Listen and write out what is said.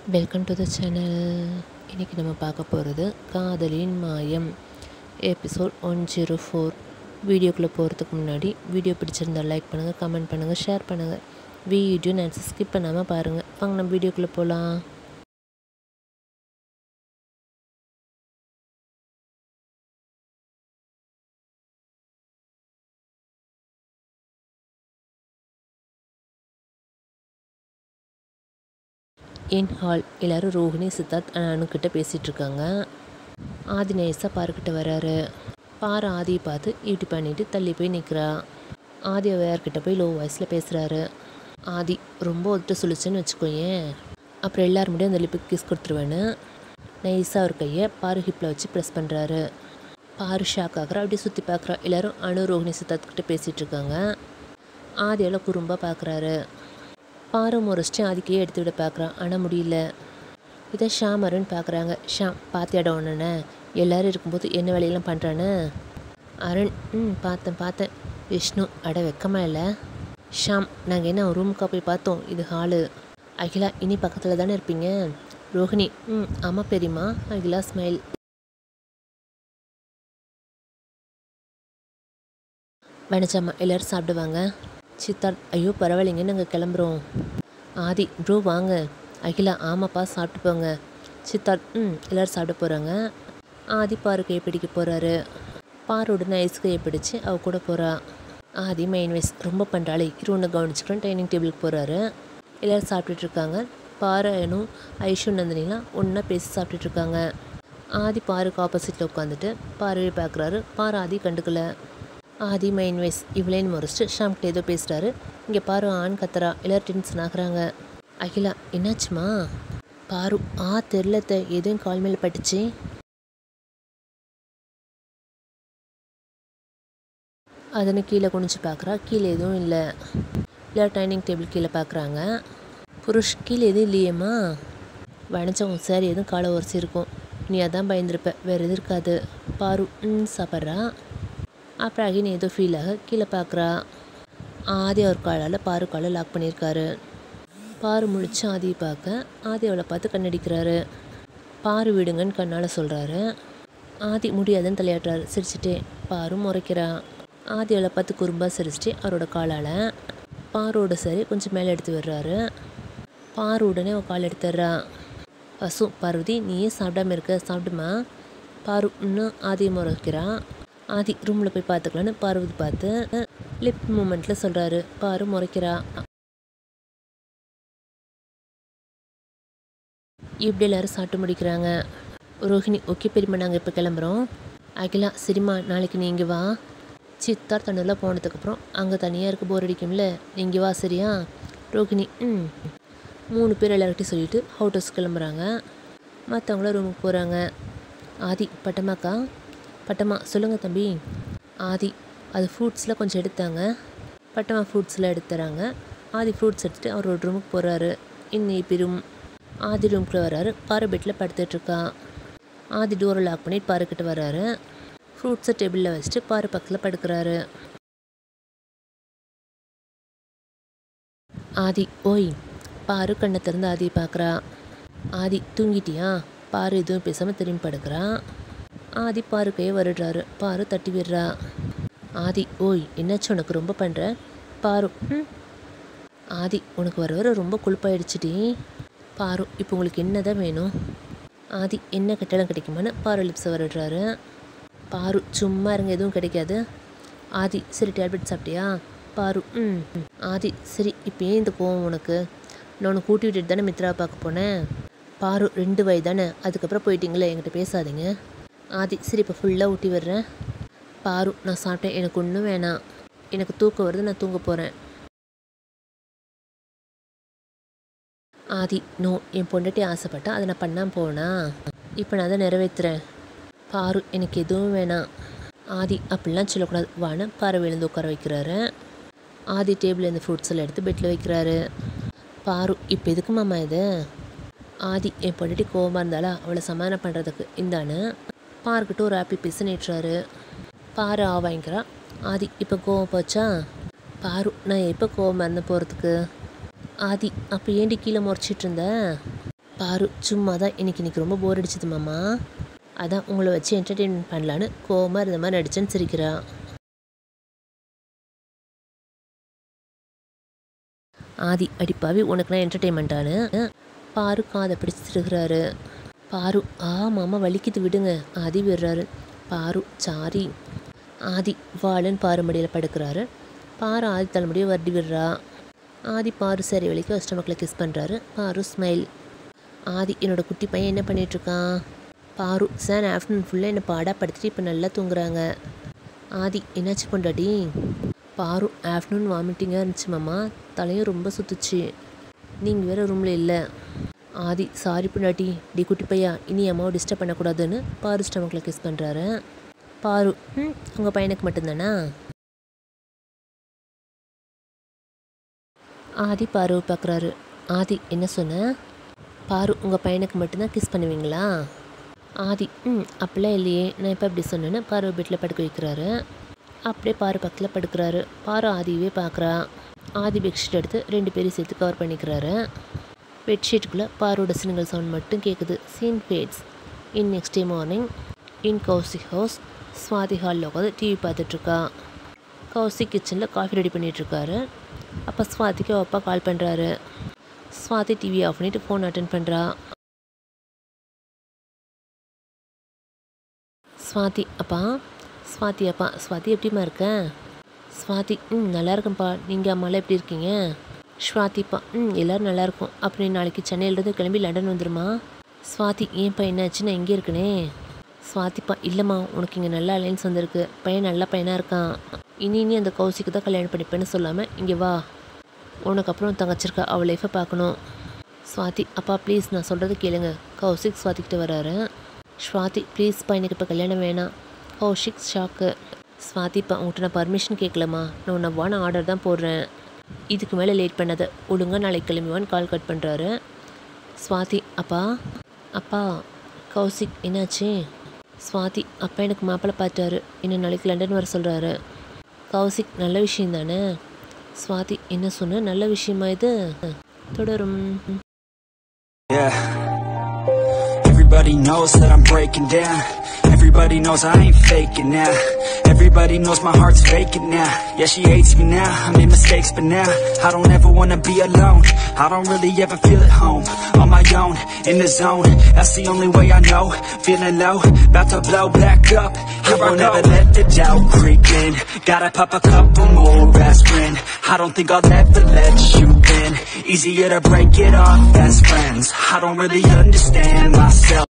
Welcome to the channel இன்றைக்கி நம்ம பார்க்க போகிறது காதலின் மாயம் எபிசோட் ஒன் ஜீரோ ஃபோர் வீடியோக்குள்ளே போகிறதுக்கு முன்னாடி வீடியோ பிடிச்சிருந்தா லைக் பண்ணுங்கள் கமெண்ட் பண்ணுங்கள் ஷேர் பண்ணுங்கள் வீடியோ நான் ஸ்கிப் பண்ணாமல் பாருங்கள் வாங்க நம்ம வீடியோக்குள்ளே போகலாம் இன் ஹால் எல்லோரும் ரோஹிணி சித்தார்த் அனுக்கிட்ட பேசிகிட்டு இருக்காங்க ஆதி நேசா பாருக்கிட்ட வராரு பாரு ஆதியை பார்த்து ஈட்டி பண்ணிட்டு தள்ளி போய் நிற்கிறா ஆதி வேர்கிட்ட போய் லோ வாய்ஸில் பேசுகிறாரு ஆதி ரொம்ப ஒத்துட்டு சொல்லிச்சுன்னு வச்சுக்கோயேன் அப்புறம் எல்லாரும் முடியும் அந்த லிப்புக்கு கிஸ் கொடுத்துருவேன்னு நைஸாக ஒரு கையை பாரு ஹிப்பில் வச்சு ப்ரெஸ் பண்ணுறாரு பாரு ஷாக் ஆகிறா அப்படியே சுற்றி பார்க்குறா எல்லோரும் அணு ரோஹிணி சித்தார்த்துக்கிட்ட பேசிகிட்டு இருக்காங்க ஆதியால் குறும்பாக பார்க்குறாரு பாரு முறைச்சிட்டு ஆதிக்கையே எடுத்து விட பார்க்குறான் ஆனால் முடியல இதை ஷாமருன்னு பார்க்குறாங்க ஷாம் பார்த்தியாட ஒன்றுண்ணே எல்லோரும் இருக்கும்போது என்ன வேலையெல்லாம் பண்ணுறான்னு அருண் ம் பார்த்தேன் பார்த்தேன் விஷ்ணு அட வெக்கமா இல்லை ஷாம் நாங்கள் என்ன ரூமுக்கா போய் பார்த்தோம் இது ஹாலு அகிலா இனி பக்கத்தில் தானே இருப்பீங்க ரோஹிணி ம் ஆமாம் பெரியம்மா அகிலா ஸ்மைல் வணச்சம்மா எல்லோரும் சாப்பிடுவாங்க சித்தார்த் ஐயோ பரவாயில்லைங்க நாங்கள் கிளம்புறோம் ஆதி ப்ரோ வாங்க அகிலா ஆமாப்பா சாப்பிட்டு போங்க சித்தார்த் ம் எல்லோரும் சாப்பிட போகிறாங்க ஆதி பாரு கையை பிடிக்க போகிறாரு பாரோட ஐஸ் கையை பிடிச்சி அவ கூட போகிறா ஆதி மெயின் வைஸ் ரொம்ப பண்ணுறாளே இரு ஒன்று கவனிச்சுக்கிறோம் டைனிங் டேபிளுக்கு போகிறாரு எல்லோரும் சாப்பிட்டுட்டு இருக்காங்க பாரனும் ஐஷு நந்தினிலாம் ஒன்றா பேசி சாப்பிட்டுட்டு இருக்காங்க ஆதி பாருக்கு ஆப்போசிட்டில் உட்காந்துட்டு பார்வையை பார்க்குறாரு பாரு ஆதி கண்டுக்கல ஆதி மைன் வைஸ் இவளேன்னு முறைச்சிட்டு ஷாம்கிட்ட ஏதோ பேசுகிறாரு இங்கே பாரு ஆண் கத்துறா எல்லோரும் டென்ஷன் ஆகுறாங்க அகிலா என்னாச்சுமா பாரு ஆ தெரிலத்த எதுவும் கால் மேலே பட்டுச்சு அதனை கீழே குனிச்சு பார்க்குறா கீழே எதுவும் இல்லை இல்லை டைனிங் டேபிள் கீழே பார்க்குறாங்க புருஷ் கீழே எதுவும் இல்லையேம்மா வணிச்சவங்க சார் எதுவும் காலை உரசி இருக்கும் நீ அதான் பயந்துருப்ப வேறு எதுவும் இருக்காது பாரு ம் சாப்பிட்றா அப்புறம் அகின் ஏதோ ஃபீல் ஆக கீழே பார்க்குறா ஆதி அவர் காலால் பாரு காலை லாக் பண்ணியிருக்காரு பாரு முழிச்சு ஆதியை பார்க்க ஆதி அவளை பார்த்து கண்ணடிக்கிறாரு பாரு விடுங்கன்னு கண்ணால் சொல்கிறாரு ஆதி முடியாதுன்னு தலையாட்டுறாரு சிரிச்சிட்டே பாரு முறைக்கிறா ஆதி அவளை பார்த்து குறும்பாக சிரிச்சிட்டு அவரோட காலால் பாரோட சரி கொஞ்சம் மேலே எடுத்து விடுறாரு பாரு உடனே அவள் கால் எடுத்துடுறா வசு பார்வதி நீயே சாப்பிடாம இருக்க சாப்பிடுமா பாரு இன்னும் ஆதியை முறைக்கிறா ஆதி ரூமில் போய் பார்த்துக்கலான்னு பார்வதி பார்த்து லிப் மூமெண்ட்டில் சொல்கிறாரு பாரு முறைக்கிறா இப்படி எல்லாரும் சாப்பிட்டு முடிக்கிறாங்க ரோஹிணி ஓகே பெரியம்மா நாங்கள் இப்போ கிளம்புறோம் அகிலா சரிம்மா நாளைக்கு நீ இங்கே வா சித்தார் தண்ணியில் போனதுக்கப்புறம் அங்கே தனியாக இருக்க போர் அடிக்கும்ல நீ இங்கே வா சரியா ரோஹிணி ம் மூணு பேர் எல்லார்கிட்டையும் சொல்லிவிட்டு ஹவுட்டர்ஸ் கிளம்புறாங்க மற்றவங்கள ரூமுக்கு போகிறாங்க ஆதி பட்டமாக்கா பட்டம்மா சொல்லுங்கள் தம்பி ஆதி அது ஃப்ரூட்ஸில் கொஞ்சம் எடுத்தாங்க பட்டம்மா ஃப்ரூட்ஸில் எடுத்துறாங்க ஆதி ஃப்ரூட்ஸ் எடுத்துகிட்டு அவரோட ரூமுக்கு போகிறாரு இன்னி பெரும் ஆதி ரூம்குள்ளே வராரு பாரு பெட்டில் படுத்துட்ருக்கா ஆதி டோரை லாக் பண்ணி பாருக்கிட்ட வராரு ஃப்ரூட்ஸை டேபிளில் வச்சுட்டு பாரு பக்கத்தில் படுக்கிறாரு ஆதி ஓய் பாரு கண்ணை திறந்து ஆதியை பார்க்குறா ஆதி தூங்கிட்டியா பாரு எதுவும் பேசாமல் திரும்பி படுக்கிறா ஆதி பாரு கையை வருடுறாரு பாரு தட்டி விடுறா ஆதி ஓய் என்னாச்சு உனக்கு ரொம்ப பண்ணுற பாரு ம் ஆதி உனக்கு வர வர ரொம்ப கொழுப்பாயிடுச்சுடி பாரு இப்போ உங்களுக்கு என்ன தான் வேணும் ஆதி என்ன கட்டளம் கிடைக்குமான்னு பாரு லிப்ஸை வருடுறாரு பாரு சும்மா இருங்க எதுவும் கிடைக்காது ஆதி சரி டேப்லெட் சாப்பிட்டியா பாரு ம் ஆதி சரி இப்போ ஏன் இந்த கோவம் உனக்கு நான் உனக்கு கூட்டி விட்டுட்டு தானே மித்ரா பார்க்க போனேன் பாரு ரெண்டு வயது தானே அதுக்கப்புறம் போயிட்டீங்களே என்கிட்ட பேசாதீங்க ஆதி சரி இப்போ ஃபுல்லாக ஊட்டி விடுறேன் பாரு நான் சாப்பிட்டேன் எனக்கு ஒன்றும் வேணாம் எனக்கு தூக்கம் வருது நான் தூங்க போகிறேன் ஆதி நோ என் பொண்டாட்டி ஆசைப்பட்டா அதை நான் பண்ணாமல் போனா இப்போ நான் அதை நிறைவேற்றுறேன் பாரு எனக்கு எதுவும் வேணாம் ஆதி அப்படிலாம் சொல்லக்கூடாது வான்னு பாறை விழுந்து உட்கார வைக்கிறாரு ஆதி டேபிள் இந்த ஃப்ரூட்ஸ் எல்லாம் எடுத்து பெட்டில் வைக்கிறாரு பாரு இப்போ எதுக்கு மாமா இது ஆதி என் பொண்டாட்டி கோவமாக இருந்தாலா அவளை சமாதானம் பண்ணுறதுக்கு இந்தான்னு பாருக்கிட்ட ஒரு ஆப்பிள் பீஸ் நீட்டுறாரு பாரு ஆ வாங்கிக்கிறா ஆதி இப்போ கோவம் போச்சா பாரு நான் எப்போ கோவமாக இருந்தேன் போகிறதுக்கு ஆதி அப்போ ஏண்டி கீழே முறைச்சிட்டு இருந்த பாரு சும்மா தான் இன்னைக்கு இன்னைக்கு ரொம்ப போர் அடிச்சது மாமா அதான் உங்களை வச்சு என்டர்டெயின்மெண்ட் பண்ணலான்னு கோவமாக இருந்த மாதிரி நடிச்சேன்னு சிரிக்கிறா ஆதி அடிப்பாவி உனக்கு நான் என்டர்டெயின்மெண்ட்டானு பாரு காதை பிடிச்சிருக்கிறாரு பாரு ஆ மாமா வலிக்குது விடுங்க ஆதி விடுறாரு பாரு சாரி ஆதி வாழன் பாரு மடியில் படுக்கிறாரு பாரு ஆதி தலைமுடியை வருடி விடுறா ஆதி பாரு சரி வலிக்கு கஸ்டமர்களை கிஸ் பண்ணுறாரு பாரு ஸ்மைல் ஆதி என்னோட குட்டி பையன் என்ன பண்ணிகிட்ருக்கான் பாரு சார் ஆஃப்டர்நூன் ஃபுல்லாக என்னை பாடா படுத்திட்டு இப்போ நல்லா தூங்குறாங்க ஆதி என்னாச்சு பொண்டாட்டி பாரு ஆஃப்டர்நூன் வாமிட்டிங்காக இருந்துச்சு மாமா தலையும் ரொம்ப சுத்துச்சு நீங்கள் வேறு ரூமில் இல்லை ஆதி சாரி பொண்டாட்டி டி குட்டி பையா இனி அம்மாவை டிஸ்டர்ப் பண்ணக்கூடாதுன்னு பாரு ஸ்டமக்கில் கிஸ் பண்ணுறாரு பாரு ம் உங்கள் பையனுக்கு மட்டும்தானா ஆதி பாருவை பார்க்குறாரு ஆதி என்ன சொன்ன பாரு உங்கள் பையனுக்கு மட்டும்தான் கிஸ் பண்ணுவீங்களா ஆதி ம் அப்படிலாம் இல்லையே நான் இப்போ அப்படி சொன்னேன்னு பாரு பெட்டில் படுக்க வைக்கிறாரு அப்படியே பாரு பக்கத்தில் படுக்கிறாரு பாரு ஆதியவே பார்க்குறா ஆதி பெட்ஷீட் எடுத்து ரெண்டு பேரும் சேர்த்து கவர் பண்ணிக்கிறாரு பெட்ஷீட்டுக்குள்ளே பாரோட சிங்கிள் சவுண்ட் மட்டும் கேட்குது scene fades in next day morning in Kaushik house Swathi ஹாலில் உட்காந்து டிவி பார்த்துட்ருக்கா கௌசிக் கிச்சனில் காஃபி ரெடி பண்ணிகிட்ருக்காரு அப்போ ஸ்வாதிக்கு அவ அப்பா கால் பண்ணுறாரு ஸ்வாதி டிவி ஆஃப் பண்ணிவிட்டு ஃபோன் அட்டன் பண்ணுறா ஸ்வாதி அப்பா ஸ்வாதி அப்பா ஸ்வாதி எப்படிம்மா இருக்க ஸ்வாதி ம் நல்லா இருக்கேன்ப்பா நீங்கள் அம்மாலாம் எப்படி இருக்கீங்க ஸ்வாதிப்பா ம் எல்லோரும் நல்லா இருக்கும் அப்புறம் நீ நாளைக்கு சென்னையிலேருந்து கிளம்பி லண்டன் வந்துருமா ஸ்வாதி ஏன்ப்பா என்னாச்சு நான் இங்கே இருக்கனே ஸ்வாதிப்பா இல்லைம்மா உனக்கு இங்கே நல்ல அலைன்ஸ் வந்திருக்கு பையன் நல்ல பையனாக இருக்கான் இனி இனி அந்த கௌசிக்கு தான் கல்யாணம் பண்ணிப்பேன்னு சொல்லாமல் இங்கே வா உனக்கு அப்புறம் தங்கச்சிருக்கா அவள் லைஃப்பை பார்க்கணும் ஸ்வாதி அப்பா ப்ளீஸ் நான் சொல்கிறது கேளுங்க கௌசிக் ஸ்வாதிக்கிட்ட வராரு ஸ்வாதி ப்ளீஸ்ப்பா எனக்கு இப்போ கல்யாணம் வேணாம் கௌஷிக் ஷாக்கு ஸ்வாதிப்பா உங்கள்கிட்ட நான் பர்மிஷன் கேட்கலம்மா நான் உன்னை வான ஆர்டர் தான் போடுறேன் இதுக்கு மேலே லேட் பண்ணாத ஒழுங்காக நாளைக்கு கிளம்புவான்னு கால் கட் பண்ணுறாரு ஸ்வாதி அப்பா அப்பா கௌசிக் என்னாச்சு ஸ்வாதி அப்பா எனக்கு மாப்பிள்ளை பார்த்தாரு இன்னும் நாளைக்கு லண்டன் வர சொல்கிறாரு கௌசிக் நல்ல விஷயம் தானே ஸ்வாதி என்ன சொன்ன நல்ல விஷயமா இது தொடரும் Yeah. Everybody knows that I'm breaking down. Everybody knows I ain't faking now. Everybody knows my heart's faking now. Yeah, she hates me now. I made mistakes, but now I don't ever wanna be alone. I don't really ever feel at home. On my own, in the zone. That's the only way I know. Feeling low, about to blow back up. I won't ever let the doubt creep in. Gotta pop a couple more aspirin. I don't think I'll ever let you in. Easier to break it off best friends. I don't really understand myself.